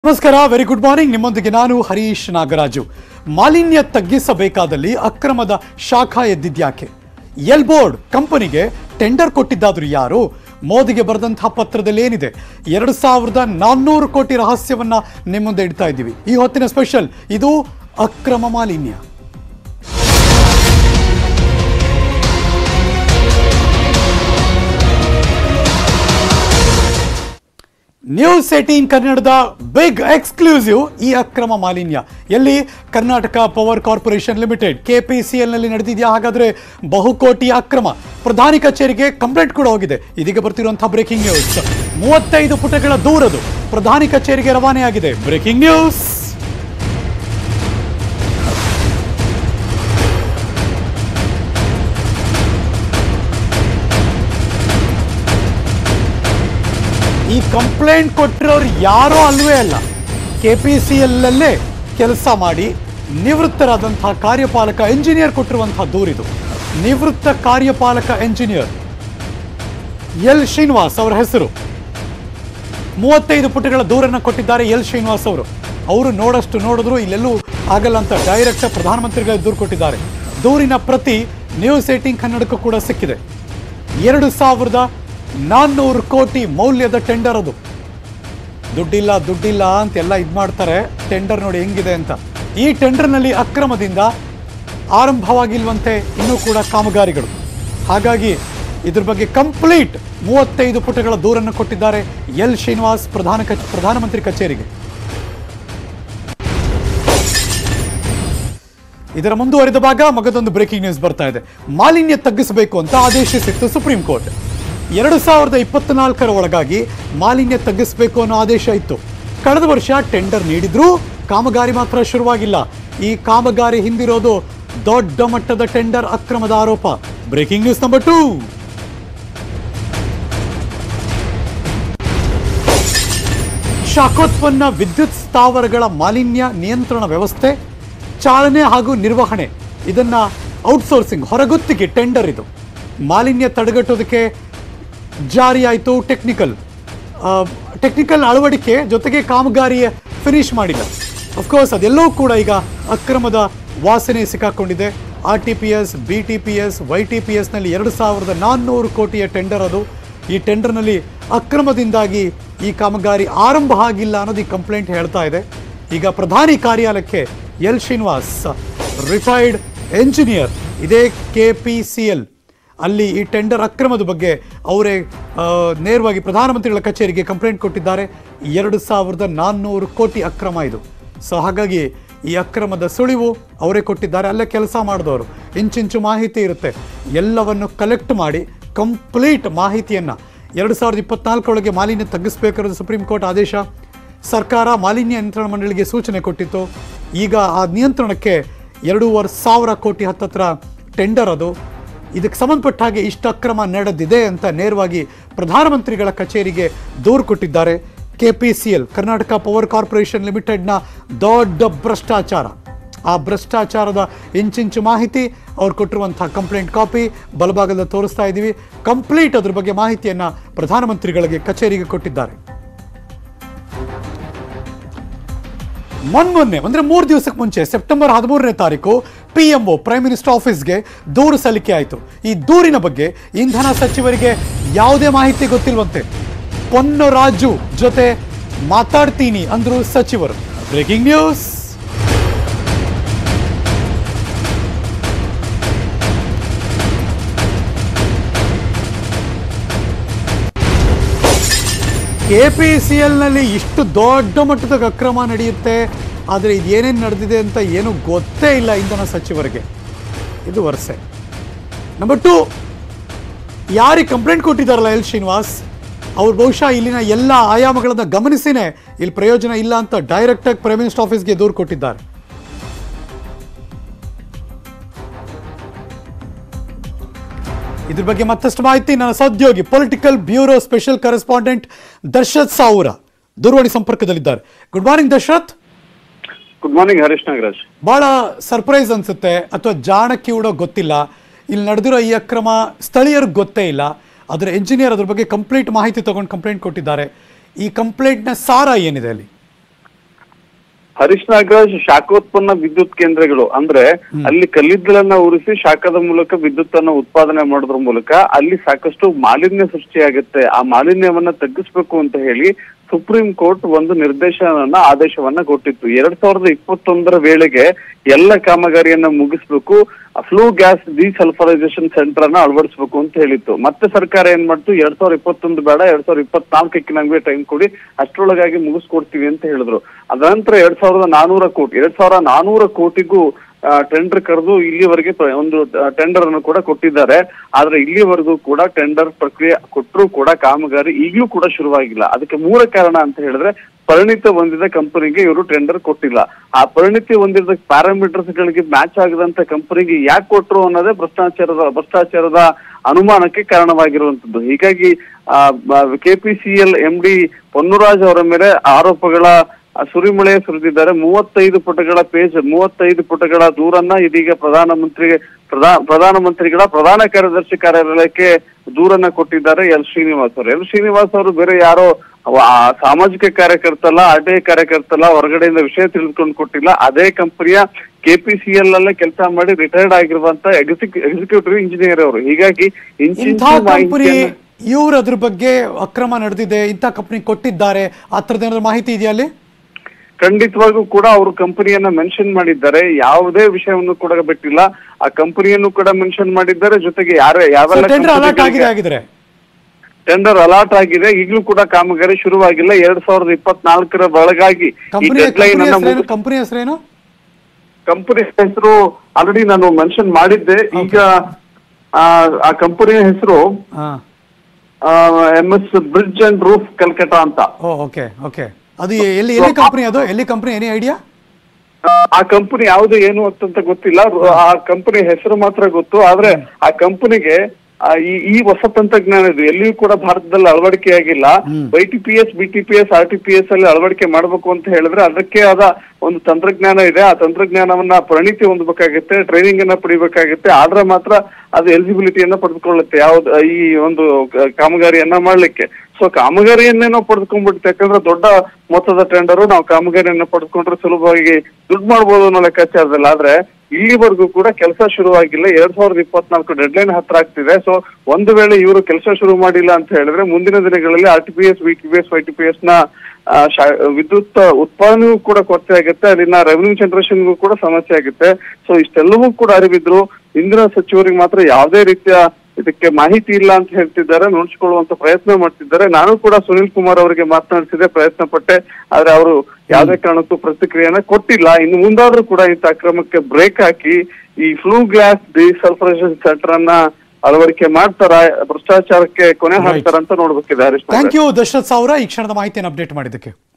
ನಮಸ್ಕಾರ very good morning ನಿಮ್ಮೊಂದಿಗೆ ನಾನು ಹರೀಶ್ ನಾಗರಾಜು ಮಾಲಿನ್ಯ ತಗ್ಗಿಸಬೇಕಾದಲ್ಲಿ ಅಕ್ರಮದ ಶಾಖ ಎದ್ದಿದ್ಯಾಕೆ ಎಲ್ ಬೋರ್ಡ್ ಕಂಪನಿಗೆ ಟೆಂಡರ್ ಕೊಟ್ಟಿದ್ದಾದ್ರು ಯಾರು ಮೋದಿಗೆ ಬರೆದಂತಹ ಪತ್ರದಲ್ಲಿ ಏನಿದೆ ಎರಡು ಸಾವಿರದ ನಾನ್ನೂರು ಕೋಟಿ ರಹಸ್ಯವನ್ನ ನಿಮ್ಮ ಮುಂದೆ ಇಡ್ತಾ ಇದ್ದೀವಿ ಈ ಹೊತ್ತಿನ ಸ್ಪೆಷಲ್ ಇದು ಅಕ್ರಮ ಮಾಲಿನ್ಯ ನ್ಯೂಸ್ ಏಟೀನ್ ಕನ್ನಡದ ಬಿಗ್ ಎಕ್ಸ್ಕ್ಲೂಸಿವ್ ಈ ಅಕ್ರಮ ಮಾಲಿನ್ಯ ಎಲ್ಲಿ Karnataka power corporation limited KPCL ನಲ್ಲಿ ನಡೆದಿದೆಯಾ ಹಾಗಾದ್ರೆ ಬಹುಕೋಟಿ ಅಕ್ರಮ ಪ್ರಧಾನಿ ಕಚೇರಿಗೆ ಕಂಪ್ಲೇಂಟ್ ಕೂಡ ಹೋಗಿದೆ ಇದೀಗ ಬರ್ತಿರುವಂತಹ ಬ್ರೇಕಿಂಗ್ ನ್ಯೂಸ್ ಮೂವತ್ತೈದು ಪುಟಗಳ ದೂರದು ಪ್ರಧಾನಿ ಕಚೇರಿಗೆ ರವಾನೆಯಾಗಿದೆ ಬ್ರೇಕಿಂಗ್ ನ್ಯೂಸ್ ಈ ಕಂಪ್ಲೇಂಟ್ ಕೊಟ್ಟಿರೋರು ಯಾರೋ ಅಲ್ವೇ ಅಲ್ಲ ಕೆ ಪಿ ಸಿ ಎಲ್ಲಲ್ಲೇ ಕೆಲಸ ಮಾಡಿ ನಿವೃತ್ತರಾದಂತಹ ಕಾರ್ಯಪಾಲಕ ಎಂಜಿನಿಯರ್ ಕೊಟ್ಟಿರುವಂತಹ ದೂರಿದು ನಿವೃತ್ತ ಕಾರ್ಯಪಾಲಕ ಎಂಜಿನಿಯರ್ ಎಲ್ ಶ್ರೀನಿವಾಸ್ ಅವರ ಹೆಸರು ಮೂವತ್ತೈದು ಪುಟಗಳ ದೂರನ್ನ ಕೊಟ್ಟಿದ್ದಾರೆ ಎಲ್ ಶ್ರೀನಿವಾಸ್ ಅವರು ಅವರು ನೋಡಷ್ಟು ನೋಡಿದ್ರು ಇಲ್ಲೆಲ್ಲೂ ಆಗಲ್ಲ ಅಂತ ಡೈರೆಕ್ಟ್ ಪ್ರಧಾನಮಂತ್ರಿಗಳಿಗೆ ದೂರು ಕೊಟ್ಟಿದ್ದಾರೆ ದೂರಿನ ಪ್ರತಿ ನ್ಯೂಸ್ ಏಟಿಂಗ್ ಕನ್ನಡಕ್ಕೂ ಕೂಡ ಸಿಕ್ಕಿದೆ ಎರಡು ಸಾವಿರದ ನಾನ್ನೂರು ಕೋಟಿ ಮೌಲ್ಯದ ಟೆಂಡರ್ ಅದು ದುಡ್ಡಿಲ್ಲ ದುಡ್ಡಿಲ್ಲ ಅಂತ ಎಲ್ಲ ಇದು ಮಾಡ್ತಾರೆ ಟೆಂಡರ್ ನೋಡಿ ಹೆಂಗಿದೆ ಅಂತ ಈ ಟೆಂಡರ್ನಲ್ಲಿ ಅಕ್ರಮದಿಂದ ಆರಂಭವಾಗಿಲ್ವಂತೆ ಇನ್ನೂ ಕೂಡ ಕಾಮಗಾರಿಗಳು ಹಾಗಾಗಿ ಇದ್ರ ಬಗ್ಗೆ ಕಂಪ್ಲೀಟ್ ಮೂವತ್ತೈದು ಪುಟಗಳ ದೂರನ್ನು ಕೊಟ್ಟಿದ್ದಾರೆ ಎಲ್ ಶ್ರೀನಿವಾಸ್ ಪ್ರಧಾನ ಕಚ್ ಪ್ರಧಾನಮಂತ್ರಿ ಕಚೇರಿಗೆ ಇದರ ಮುಂದುವರಿದ ಭಾಗ ಮಗದೊಂದು ಬ್ರೇಕಿಂಗ್ ನ್ಯೂಸ್ ಬರ್ತಾ ಇದೆ ಮಾಲಿನ್ಯ ತಗ್ಗಿಸಬೇಕು ಅಂತ ಆದೇಶಿಸಿತ್ತು ಸುಪ್ರೀಂ ಕೋರ್ಟ್ ಎರಡು ಸಾವಿರದ ಇಪ್ಪತ್ನಾಲ್ಕರ ಒಳಗಾಗಿ ಮಾಲಿನ್ಯ ತಗ್ಗಿಸಬೇಕು ಅನ್ನೋ ಆದೇಶ ಇತ್ತು ಕಳೆದ ವರ್ಷ ಟೆಂಡರ್ ನೀಡಿದ್ರೂ ಕಾಮಗಾರಿ ಮಾತ್ರ ಶುರುವಾಗಿಲ್ಲ ಈ ಕಾಮಗಾರಿ ಹಿಂದಿರೋದು ದೊಡ್ಡ ಮಟ್ಟದ ಟೆಂಡರ್ ಅಕ್ರಮದ ಆರೋಪ ಬ್ರೇಕಿಂಗ್ ನ್ಯೂಸ್ ನಂಬರ್ ಟೂ ಶಾಖೋತ್ಪನ್ನ ವಿದ್ಯುತ್ ಸ್ಥಾವರಗಳ ಮಾಲಿನ್ಯ ನಿಯಂತ್ರಣ ವ್ಯವಸ್ಥೆ ಚಾಲನೆ ಹಾಗೂ ನಿರ್ವಹಣೆ ಇದನ್ನ ಔಟ್ಸೋರ್ಸಿಂಗ್ ಹೊರಗುತ್ತಿಗೆ ಟೆಂಡರ್ ಇದು ಮಾಲಿನ್ಯ ತಡೆಗಟ್ಟೋದಕ್ಕೆ ಜಾರಿಯಾಯಿತು ಟೆಕ್ನಿಕಲ್ ಟೆಕ್ನಿಕಲ್ ಅಳವಡಿಕೆ ಜೊತೆಗೆ ಕಾಮಗಾರಿಯ ಫಿನಿಶ್ ಮಾಡಿಲ್ಲ ಅಫ್ಕೋರ್ಸ್ ಅದೆಲ್ಲವೂ ಕೂಡ ಈಗ ಅಕ್ರಮದ ವಾಸನೆ ಸಿಕ್ಕಾಕೊಂಡಿದೆ R T P S B T P S Y T P ಎಸ್ನಲ್ಲಿ ಎರಡು ಸಾವಿರದ ನಾನ್ನೂರು ಕೋಟಿಯ ಟೆಂಡರ್ ಅದು ಈ ಟೆಂಡರ್ನಲ್ಲಿ ಅಕ್ರಮದಿಂದಾಗಿ ಈ ಕಾಮಗಾರಿ ಆರಂಭ ಆಗಿಲ್ಲ ಅನ್ನೋದು ಈ ಕಂಪ್ಲೇಂಟ್ ಹೇಳ್ತಾ ಇದೆ ಈಗ ಪ್ರಧಾನಿ ಕಾರ್ಯಾಲಯಕ್ಕೆ ಎಲ್ ಶ್ರೀನಿವಾಸ್ ರಿಟೈರ್ಡ್ ಎಂಜಿನಿಯರ್ ಇದೇ ಕೆ ಪಿ ಸಿ ಎಲ್ ಅಲ್ಲಿ ಈ ಟೆಂಡರ್ ಅಕ್ರಮದ ಬಗ್ಗೆ ಅವರೇ ಆ, ನೇರವಾಗಿ ಪ್ರಧಾನಮಂತ್ರಿಗಳ ಕಚೇರಿಗೆ ಕಂಪ್ಲೇಂಟ್ ಕೊಟ್ಟಿದ್ದಾರೆ ಎರಡು ಸಾವಿರದ ನಾನ್ನೂರು ಕೋಟಿ ಅಕ್ರಮ ಇದು ಸೊ ಹಾಗಾಗಿ ಈ ಅಕ್ರಮದ ಸುಳಿವು ಅವರೇ ಕೊಟ್ಟಿದ್ದಾರೆ ಅಲ್ಲೇ ಕೆಲಸ ಮಾಡಿದವರು ಇಂಚಿಂಚು ಮಾಹಿತಿ ಇರುತ್ತೆ ಎಲ್ಲವನ್ನು ಕಲೆಕ್ಟ್ ಮಾಡಿ ಕಂಪ್ಲೀಟ್ ಮಾಹಿತಿಯನ್ನು ಎರಡು ಸಾವಿರದ ಇಪ್ಪತ್ನಾಲ್ಕರೊಳಗೆ ಮಾಲಿನ್ಯ ತಗ್ಗಿಸಬೇಕಾದ ಸುಪ್ರೀಂ ಕೋರ್ಟ್ ಆದೇಶ ಸರ್ಕಾರ ಮಾಲಿನ್ಯ ನಿಯಂತ್ರಣ ಮಂಡಳಿಗೆ ಸೂಚನೆ ಕೊಟ್ಟಿತ್ತು ಈಗ ಆ ನಿಯಂತ್ರಣಕ್ಕೆ ಎರಡೂವರೆ ಸಾವಿರ ಕೋಟಿ ಹತ್ತತ್ರ ಟೆಂಡರ್ ಅದು ಇದಕ್ಕೆ ಸಂಬಂಧಪಟ್ಟ ಹಾಗೆ ಇಷ್ಟು ಅಕ್ರಮ ನಡೆದಿದೆ ಅಂತ ನೇರವಾಗಿ ಪ್ರಧಾನಮಂತ್ರಿಗಳ ಕಚೇರಿಗೆ ದೂರು ಕೊಟ್ಟಿದ್ದಾರೆ K P C L Karnataka power corporation ಲಿಮಿಟೆಡ್ನ ದೊಡ್ಡ ಭ್ರಷ್ಟಾಚಾರ ಆ ಭ್ರಷ್ಟಾಚಾರದ ಇಂಚಿಂಚು ಮಾಹಿತಿ ಅವ್ರು ಕೊಟ್ಟಿರುವಂತಹ ಕಂಪ್ಲೇಂಟ್ ಕಾಪಿ ಬಲಭಾಗದ ತೋರಿಸ್ತಾ ಇದ್ದೀವಿ ಕಂಪ್ಲೀಟ್ ಅದ್ರ ಬಗ್ಗೆ ಮಾಹಿತಿಯನ್ನ ಪ್ರಧಾನಮಂತ್ರಿಗಳಿಗೆ ಕಚೇರಿಗೆ ಕೊಟ್ಟಿದ್ದಾರೆ ಮೊನ್ಮೊನ್ನೆ ಅಂದ್ರೆ ಮೂರು ದಿವಸಕ್ಕೆ ಮುಂಚೆ ಸೆಪ್ಟೆಂಬರ್ ಹದಿಮೂರನೇ ತಾರೀಕು P M O prime minister ಆಫೀಸ್ಗೆ ದೂರು ಸಲ್ಲಿಕೆ ಆಯಿತು ಈ ದೂರಿನ ಬಗ್ಗೆ ಇಂಧನ ಸಚಿವರಿಗೆ ಯಾವುದೇ ಮಾಹಿತಿ ಗೊತ್ತಿಲ್ವಂತೆ ಪೊನ್ನರಾಜು ಜೊತೆ ಮಾತಾಡ್ತೀನಿ ಅಂದ್ರು ಸಚಿವರು breaking news K P C ಎಲ್ನಲ್ಲಿ ಇಷ್ಟು ದೊಡ್ಡ ಮಟ್ಟದ ಅಕ್ರಮ ನಡೆಯುತ್ತೆ ಆದರೆ ಇದು ಏನೇನು ನಡೆದಿದೆ ಅಂತ ಏನೂ ಗೊತ್ತೇ ಇಲ್ಲ ಇಂಧನ ಸಚಿವರಿಗೆ ಇದು ವರ್ಷೆ ನಂಬರ್ ಟು ಯಾರಿಗೆ ಕಂಪ್ಲೇಂಟ್ ಕೊಟ್ಟಿದ್ದಾರಲ್ಲ ಎಲ್ ಶ್ರೀನಿವಾಸ್ ಅವ್ರು ಬಹುಶಃ ಇಲ್ಲಿನ ಎಲ್ಲ ಆಯಾಮಗಳನ್ನು ಗಮನಿಸಿನೇ ಇಲ್ಲಿ ಪ್ರಯೋಜನ ಇಲ್ಲ ಅಂತ ಡೈರೆಕ್ಟಾಗಿ ಪ್ರೈಮ್ ಮಿನಿಸ್ಟರ್ ಆಫೀಸ್ಗೆ ದೂರು ಕೊಟ್ಟಿದ್ದಾರೆ ಇದ್ರ ಬಗ್ಗೆ ಮತ್ತಷ್ಟು ಮಾಹಿತಿ ನನ್ನ ಸಹೋದ್ಯೋಗಿ political bureau special correspondent Darshath Savura ದೂರವಾಣಿ ಸಂಪರ್ಕದಲ್ಲಿದ್ದಾರೆ good morning Dasharath good morning Harish Nagaraj ಬಹಳ ಸರ್ಪ್ರೈಸ್ ಅನ್ಸುತ್ತೆ ಅಥವಾ ಜಾಣಕ್ಕೆ ಕೂಡ ಗೊತ್ತಿಲ್ಲ ಇಲ್ಲಿ ನಡೆದಿರೋ ಈ ಅಕ್ರಮ ಸ್ಥಳೀಯರಿಗೆ ಗೊತ್ತೇ ಇಲ್ಲ ಅದರ ಎಂಜಿನಿಯರ್ ಅದ್ರ ಬಗ್ಗೆ ಕಂಪ್ಲೀಟ್ ಮಾಹಿತಿ ತಗೊಂಡು ಕಂಪ್ಲೇಂಟ್ ಕೊಟ್ಟಿದ್ದಾರೆ ಈ ಕಂಪ್ಲೇಂಟ್ನ ಸಾರ ಏನಿದೆ ಅಲ್ಲಿ ಹರೀಶ್ ನಾಗರಾಜ್ ಶಾಖೋತ್ಪನ್ನ ವಿದ್ಯುತ್ ಕೇಂದ್ರಗಳು ಅಂದ್ರೆ ಅಲ್ಲಿ ಕಲ್ಲಿದ್ದಲನ್ನ ಉರಿಸಿ ಶಾಖದ ಮೂಲಕ ವಿದ್ಯುತ್ ಅನ್ನ ಉತ್ಪಾದನೆ ಮಾಡೋದ್ರ ಮೂಲಕ ಅಲ್ಲಿ ಸಾಕಷ್ಟು ಮಾಲಿನ್ಯ ಸೃಷ್ಟಿಯಾಗುತ್ತೆ ಆ ಮಾಲಿನ್ಯವನ್ನ ತಗ್ಗಿಸ್ಬೇಕು ಅಂತ ಹೇಳಿ ಸುಪ್ರೀಂ ಕೋರ್ಟ್ ಒಂದು ನಿರ್ದೇಶನವನ್ನ ಆದೇಶವನ್ನ ಕೊಟ್ಟಿತ್ತು ಎರಡ್ ಸಾವಿರದ ಇಪ್ಪತ್ತೊಂದರ ವೇಳೆಗೆ ಎಲ್ಲ ಕಾಮಗಾರಿಯನ್ನ ಮುಗಿಸ್ಬೇಕು ಫ್ಲೂ ಗ್ಯಾಸ್ ಡಿಸಲ್ಫರೈಸೇಷನ್ ಸೆಂಟರ್ ಅನ್ನ ಅಳವಡಿಸಬೇಕು ಅಂತ ಹೇಳಿತ್ತು ಮತ್ತೆ ಸರ್ಕಾರ ಏನ್ ಮಾಡ್ತು ಎರಡ್ ಸಾವಿರದ ಇಪ್ಪತ್ತೊಂದು ಬೇಡ ಎರಡ್ ಸಾವಿರದ ಇಪ್ಪತ್ನಾಲ್ಕಕ್ಕೆ ನಮ್ಗೆ ಟೈಮ್ ಕೊಡಿ ಅಷ್ಟರೊಳಗಾಗಿ ಮುಗಿಸ್ಕೊಡ್ತೀವಿ ಅಂತ ಹೇಳಿದ್ರು ಅದಂತರ ಎರಡ್ ಸಾವಿರದ ನಾನೂರ ಕೋಟಿ ಎರಡ್ ಸಾವಿರ ನಾನೂರ ಕೋಟಿಗೂ ಟೆಂಡರ್ ಕರೆದು ಇಲ್ಲಿವರೆಗೆ ಪ್ರ- ಒಂದು ಟೆಂಡರ್ ಅನ್ನು ಕೂಡ ಕೊಟ್ಟಿದ್ದಾರೆ ಆದ್ರೆ ಇಲ್ಲಿವರೆಗೂ ಕೂಡ ಟೆಂಡರ್ ಪ್ರಕ್ರಿಯೆ ಕೊಟ್ಟರು ಕೂಡ ಕಾಮಗಾರಿ ಈಗಲೂ ಕೂಡ ಶುರುವಾಗಿಲ್ಲ ಅದಕ್ಕೆ ಮೂಲ ಕಾರಣ ಅಂತ ಹೇಳಿದ್ರೆ ಪರಿಣಿತ ಹೊಂದಿದ ಕಂಪನಿಗೆ ಇವರು ಟೆಂಡರ್ ಕೊಟ್ಟಿಲ್ಲ ಆ ಪರಿಣಿತಿ ಹೊಂದಿದ ಪ್ಯಾರಾಮೀಟರ್ಸ್ ಗಳಿಗೆ ಮ್ಯಾಚ್ ಆಗದಂತ ಕಂಪನಿಗೆ ಯಾಕೆ ಕೊಟ್ರು ಅನ್ನೋದೇ ಭ್ರಷ್ಟಾಚಾರದ ಭ್ರಷ್ಟಾಚಾರದ ಅನುಮಾನಕ್ಕೆ ಕಾರಣವಾಗಿರುವಂತದ್ದು ಹೀಗಾಗಿ ಕೆಪಿಸಿಎಲ್ ಎಂ ಡಿ ಪೊನ್ನುರಾಜ್ ಅವರ ಮೇಲೆ ಆರೋಪಗಳ ಆ ಸುರಿಮಳೆ ಸುರಿದಿದ್ದಾರೆ ಮೂವತ್ತೈದು ಪುಟಗಳ ಪೇಜ್ ಮೂವತ್ತೈದು ಪುಟಗಳ ದೂರನ್ನ ಇದೀಗ ಪ್ರಧಾನಮಂತ್ರಿಗೆ ಪ್ರಧಾ ಪ್ರಧಾನಮಂತ್ರಿಗಳ ಪ್ರಧಾನ ಕಾರ್ಯದರ್ಶಿ ಕಾರ್ಯಾಲಯಕ್ಕೆ ದೂರನ್ನ ಕೊಟ್ಟಿದ್ದಾರೆ ಎಲ್ ಶ್ರೀನಿವಾಸ್ ಅವರು ಎಲ್ ಶ್ರೀನಿವಾಸ್ ಅವರು ಬೇರೆ ಯಾರೋ ಅವ- ಆ ಸಾಮಾಜಿಕ ಕಾರ್ಯಕರ್ತ ಅಲ್ಲ ಆರ್ ಟಿ ಐ ಕಾರ್ಯಕರ್ತ ಅಲ್ಲ ಹೊರಗಡೆಯಿಂದ ವಿಷಯ ತಿಳಿದುಕೊಂಡು ಕೊಟ್ಟಿಲ್ಲ ಅದೇ ಕಂಪನಿಯ ಕೆಪಿಸಿಎಲ್ ಅಲ್ಲೇ ಕೆಲಸ ಮಾಡಿ ರಿಟೈರ್ಡ್ ಆಗಿರುವಂತ ಎಕ್ಸಿಕ್ಯೂಟಿವ್ ಇಂಜಿನಿಯರ್ ಅವರು ಹೀಗಾಗಿ ಇಂಥ ಇಂಚಿಂಚು ಕಂಪನಿ ಮಾಹಿತಿಯನ್ನ- ಇವ್ರು ಅದ್ರ ಬಗ್ಗೆ ಅಕ್ರಮ ನಡೆದಿದೆ ಇಂಥ ಕಂಪನಿ ಕೊಟ್ಟಿದ್ದಾರೆ ಆ ಥರದ್ದು ಏನಾದ್ರು ಮಾಹಿತಿ ಇದೆಯಾ ಅಲ್ಲಿ ಖಂಡಿತವಾಗೂ ಕೂಡ ಅವರು ಕಂಪನಿಯನ್ನ ಮೆನ್ಷನ್ ಮಾಡಿದ್ದಾರೆ ಯಾವುದೇ ವಿಷಯವನ್ನು ಕೂಡ ಬಿಟ್ಟಿಲ್ಲ ಆ ಕಂಪನಿಯನ್ನು ಕೂಡ ಮೆನ್ಷನ್ ಮಾಡಿದ್ದಾರೆ ಜೊತೆಗೆ ಯಾರೇ ಯಾವೆಲ್ಲ ಟೆಂಡರ್ ಅಲರ್ಟ್ ಆಗಿದೆ ಆಗಿದ್ರೆ ಟೆಂಡರ್ ಅಲಾಟ್ ಆಗಿದೆ ಈಗಲೂ ಕೂಡ ಕಾಮಗಾರಿ ಶುರುವಾಗಿಲ್ಲ ಎರಡ್ ಸಾವಿರದ ಇಪ್ಪತ್ನಾಲ್ಕರ ಒಳಗಾಗಿ ಈ ಕಂಪನಿ ಡೆಡ್ಲೈನ್ ಅನ್ನ ಮುಗಿಸ್- ಕಂಪನಿ ಹೆಸರೇನು ಕಂಪನಿ ಹೆಸರು ಆಲ್ರೆಡಿ ನಾನು ಮೆನ್ಷನ್ ಮಾಡಿದ್ದೆ ಈಗ ಆ, ಆ ಕಂಪನಿಯ ಹೆಸರು ಹಾ M S bridge and roof Calcutta ಅಂತ ಓ ಓಕೆ ಓಕೆ ಅದು ಎ- ಎಲ್ಲಿ ಎಲ್ಲಿ ಕಂಪನಿ ಅದು ಎಲ್ಲಿ ಕಂಪನಿ ಎನಿ ಐಡಿಯಾ ಆ ಕಂಪನಿ ಯಾವ್ದು ಏನು ಅಂತಂತ ಗೊತ್ತಿಲ್ಲ ಆ ಕಂಪನಿ ಹೆಸರು ಮಾತ್ರ ಗೊತ್ತು ಆದ್ರೆ ಆ ಕಂಪನಿಗೆ ಈ ಈ ಹೊಸ ತಂತ್ರಜ್ಞಾನ ಇದು ಎಲ್ಲಿಯೂ ಕೂಡ ಭಾರತದಲ್ಲಿ ಅಳವಡಿಕೆಯಾಗಿಲ್ಲ Y T P S B T P S R T P S ಅಲ್ಲಿ ಅಳವಡಿಕೆ ಮಾಡಬೇಕು ಅಂತ ಹೇಳಿದ್ರೆ ಅದಕ್ಕೆ ಆದ ಒಂದು ತಂತ್ರಜ್ಞಾನ ಇದೆ ಆ ತಂತ್ರಜ್ಞಾನವನ್ನ ಪರಿಣಿತಿ ಹೊಂದಬೇಕಾಗುತ್ತೆ ಟ್ರೈನಿಂಗ್ ಅನ್ನ ಪಡಿಬೇಕಾಗುತ್ತೆ ಆದ್ರೆ ಮಾತ್ರ ಅದು ಎಲಿಜಿಬಿಲಿಟಿಯನ್ನ ಪಡೆದುಕೊಳ್ಳುತ್ತೆ ಯಾವ್ದು ಈ ಒಂದು ಕ- ಕಾಮಗಾರಿಯನ್ನ ಮಾಡ್ಲಿಕ್ಕೆ ಸೊ ಕಾಮಗಾರಿಯನ್ನೇನೋ ಪಡೆದುಕೊಂಡ್ಬಿಡುತ್ತೆ ಯಾಕಂದ್ರೆ ದೊಡ್ಡ ಮೊತ್ತದ ಟೆಂಡರು ನಾವು ಕಾಮಗಾರಿಯನ್ನ ಪಡೆದುಕೊಂಡ್ರೆ ಸುಲಭವಾಗಿ ದುಡ್ಡು ಮಾಡ್ಬೋದು ಅನ್ನೋ ಲೆಕ್ಕಾಚಾರದಲ್ಲಿ ಆದ್ರೆ ಇಲ್ಲಿವರೆಗೂ ಕೂಡ ಕೆಲಸ ಶುರುವಾಗಿಲ್ಲ ಎರಡ್ ಸಾವಿರದ ಇಪ್ಪತ್ನಾಲ್ಕು ಡೆಡ್ಲೈನ್ ಹತ್ರ ಆಗ್ತಿದೆ ಸೊ ಒಂದು ವೇಳೆ ಇವರು ಕೆಲಸ ಶುರು ಮಾಡಿಲ್ಲ ಅಂತ ಹೇಳಿದ್ರೆ ಮುಂದಿನ ದಿನಗಳಲ್ಲಿ R T P S V T P S Y T P S ನ ಆ, ಶಾ- ವಿದ್ಯುತ್ ಉತ್ಪಾದನೆಗೂ ಕೂಡ ಕೊರತೆ ಆಗುತ್ತೆ ಅಲ್ಲಿನ ರೆವೆನ್ಯೂ ಜನರೇಷನ್ಗೂ ಕೂಡ ಸಮಸ್ಯೆ ಆಗುತ್ತೆ ಸೊ ಇಷ್ಟೆಲ್ಲವೂ ಕೂಡ ಅರಿವಿದ್ರು ಇಂದಿನ ಸಚಿವರಿಗೆ ಮಾತ್ರ ಯಾವುದೇ ರೀತಿಯ ಇದಕ್ಕೆ ಮಾಹಿತಿ ಇಲ್ಲ ಅಂತ ಹೇಳ್ತಿದ್ದಾರೆ ನೋಡ್ಕೊಳ್ಳುವಂತ ಪ್ರಯತ್ನ ಮಾಡ್ತಿದ್ದಾರೆ ನಾನು ಕೂಡ ಸುನಿಲ್ ಕುಮಾರ್ ಅವರಿಗೆ ಮಾತನಾಡಿಸಿದೆ ಪ್ರಯತ್ನ ಪಟ್ಟೆ ಆದ್ರೆ ಅವರು ಯಾವುದೇ ಕಾರಣಕ್ಕೂ ಪ್ರತಿಕ್ರಿಯೆಯನ್ನ ಕೊಟ್ಟಿಲ್ಲ ಇನ್ನು ಮುಂದಾದ್ರೂ ಕೂಡ ಇಂಥ ಅಕ್ರಮಕ್ಕೆ ಬ್ರೇಕ್ ಹಾಕಿ ಈ ಫ್ಲೂ ಗ್ಲಾಸ್ ಡಿಸಲ್ಫರೇಷನ್ ಸೆಂಟರ್ ಅನ್ನ ಅಳವಡಿಕೆ ಮಾಡ್ತಾರ ಭ್ರಷ್ಟಾಚಾರಕ್ಕೆ ಕೊನೆ ಹಾಕ್ತಾರ ಅಂತ ನೋಡ್ಬೇಕಿದೆ ಹರೀಶ್ ಥ್ಯಾಂಕ್ ಯು ದಶರಥ್ ಸಾವಿರ ಈ ಕ್ಷಣದ ಮಾಹಿತಿಯನ್ನು ಅಪ್ಡೇಟ್ ಮಾಡಿದ್ದಕ್ಕೆ